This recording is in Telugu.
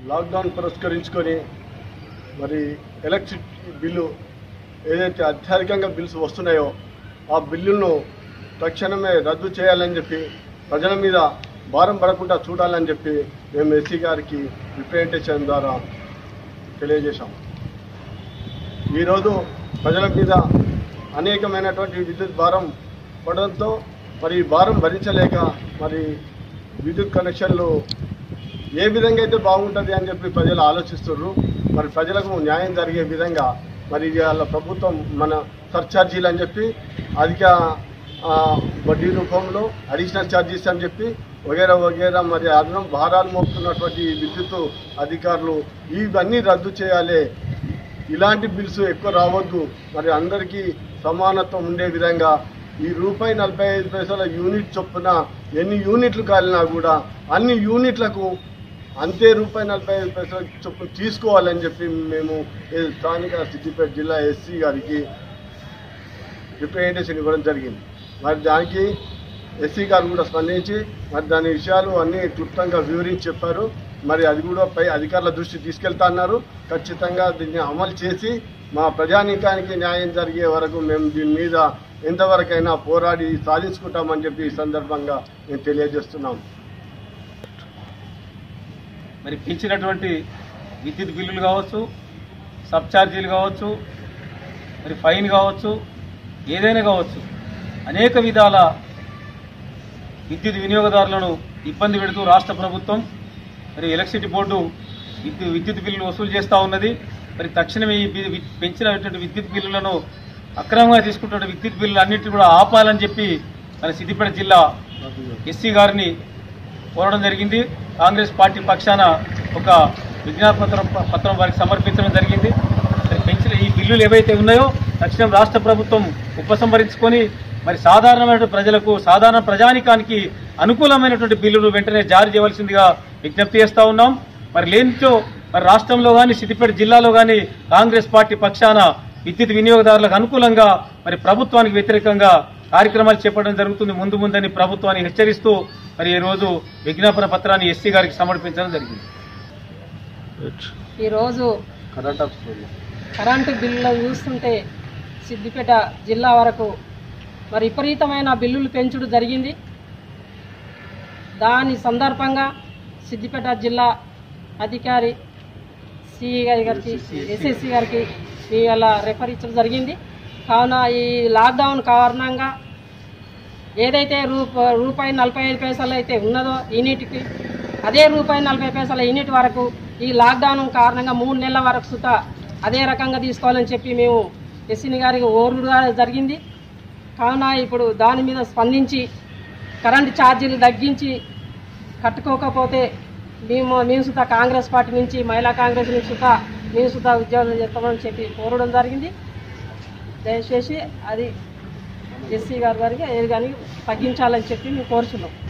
లాక్డౌన్ పురస్కరించుకొని మరి ఎలక్ట్రిసిటీ బిల్లు ఏదైతే అత్యధికంగా బిల్స్ వస్తున్నాయో ఆ బిల్లును తక్షణమే రద్దు చేయాలని చెప్పి ప్రజల మీద భారం పడకుండా చూడాలని చెప్పి మేము ఎస్సీ గారికి రిప్రజెంటేషన్ ద్వారా తెలియజేశాం ఈరోజు ప్రజల మీద అనేకమైనటువంటి విద్యుత్ భారం పడడంతో మరి ఈ భారం భరించలేక మరి విద్యుత్ కనెక్షన్లు ఏ విధంగా అయితే బాగుంటుంది అని చెప్పి ప్రజలు ఆలోచిస్తున్నారు మరి ప్రజలకు న్యాయం జరిగే విధంగా మరి ఇవాళ ప్రభుత్వం మన సర్ఛార్జీలు అని చెప్పి అధిక ఆ, వడ్డీ రూపంలో అడిషనల్ ఛార్జీస్ అని చెప్పి వగేరా వగేరా మరి అదనం భారాలు మోపుతున్నటువంటి ఈ విద్యుత్ అధికారులు ఇవన్నీ రద్దు చేయాలి ఇలాంటి బిల్స్ ఎక్కువ రావద్దు మరి అందరికీ సమానత్వం ఉండే విధంగా ఈ రూపాయి నలభై ఐదు పైసల యూనిట్ చొప్పున ఎన్ని యూనిట్లు కాలినా కూడా అన్ని యూనిట్లకు అంతే రూపాయి నలభై ఐదు పైసల చొప్పున తీసుకోవాలని చెప్పి మేము ఈ స్థానిక సిద్దిపేట జిల్లా ఎస్సీ గారికి రిప్రజెంటేషన్ ఇవ్వడం జరిగింది మరి దానికి ఎస్సీ గారు కూడా స్పందించి మరి దాని విషయాలు అన్నీ క్లుప్తంగా వివరించి చెప్పారు మరి అది కూడా పై అధికారుల దృష్టి తీసుకెళ్తా అన్నారు ఖచ్చితంగా దీన్ని అమలు చేసి మా ప్రజానీకానికి న్యాయం జరిగే వరకు మేము దీని మీద ఎంతవరకైనా పోరాడి సాధించుకుంటామని చెప్పి ఈ సందర్భంగా మేము తెలియజేస్తున్నాం మరి పెంచినటువంటి విద్యుత్ బిల్లులు కావచ్చు సబ్ ఛార్జీలు కావచ్చు మరి ఫైన్ కావచ్చు ఏదైనా కావచ్చు అనేక విధాల విద్యుత్ వినియోగదారులను ఇబ్బంది పెడుతూ రాష్ట్ర ప్రభుత్వం మరి ఎలక్ట్రిసిటీ బోర్డు విద్యు విద్యుత్ బిల్లులు వసూలు చేస్తూ ఉన్నది మరి తక్షణమే ఈ బి- వి- పెంచినటువంటి విద్యుత్ బిల్లులను అక్రమంగా తీసుకుంటున్న విద్యుత్ బిల్లులు అన్నింటినీ కూడా ఆపాలని చెప్పి మన సిద్దిపేట జిల్లా ఎస్సీ గారిని కోరడం జరిగింది కాంగ్రెస్ పార్టీ పక్షాన ఒక విజ్ఞాపత్రం పత్రం వారికి సమర్పించడం జరిగింది మరి పెంచిన ఈ బిల్లులు ఏవైతే ఉన్నాయో తక్షణం రాష్ట్ర ప్రభుత్వం ఉపసంహరించుకొని మరి సాధారణమైన ప్రజలకు సాధారణ ప్రజానికానికి అనుకూలమైనటువంటి బిల్లులు వెంటనే జారీ చేయవలసిందిగా విజ్ఞప్తి చేస్తా ఉన్నాం మరి లేనిచో మరి రాష్ట్రంలో కానీ సిద్దిపేట జిల్లాలో కానీ కాంగ్రెస్ పార్టీ పక్షాన విద్యుత్ వినియోగదారులకు అనుకూలంగా మరి ప్రభుత్వానికి వ్యతిరేకంగా కార్యక్రమాలు చేపట్టడం జరుగుతుంది ముందు ముందని ప్రభుత్వాన్ని హెచ్చరిస్తూ మరి ఈ రోజు విజ్ఞాపన పత్రాన్ని ఎస్సీ గారికి సమర్పించడం జరిగింది ఈరోజు కరెంట్ ఆఫీస్ కరెంటు బిల్లులను చూస్తుంటే సిద్దిపేట జిల్లా వరకు మరి విపరీతమైన బిల్లులు పెంచుడు జరిగింది దాని సందర్భంగా సిద్దిపేట జిల్లా అధికారి సిఈ గారి గారికి ఎస్ఎస్సి గారికి మీ వల్ల రెఫర్ ఇచ్చడం జరిగింది కావున ఈ లాక్డౌన్ కారణంగా ఏదైతే రూప రూపాయి నలభై ఐదు పైసలు అయితే ఉన్నదో యూనిట్కి అదే రూపాయి నలభై పైసల యూనిట్ వరకు ఈ లాక్డౌన్ కారణంగా మూడు నెలల వరకు సుత అదే రకంగా తీసుకోవాలని చెప్పి మేము ఎస్సీని గారికి ఓరుగా జరిగింది కావున ఇప్పుడు దాని మీద స్పందించి కరెంటు ఛార్జీలు తగ్గించి కట్టుకోకపోతే మేము మేము సుత కాంగ్రెస్ పార్టీ నుంచి మహిళా కాంగ్రెస్ నుంచి సుత మేము సుత ఉద్యోగాలు చేస్తామని చెప్పి కోరడం జరిగింది దయచేసి అది ఎస్సీ గారి గారికి ఏది కానీ తగ్గించాలని చెప్పి మేము కోరుచున్నాం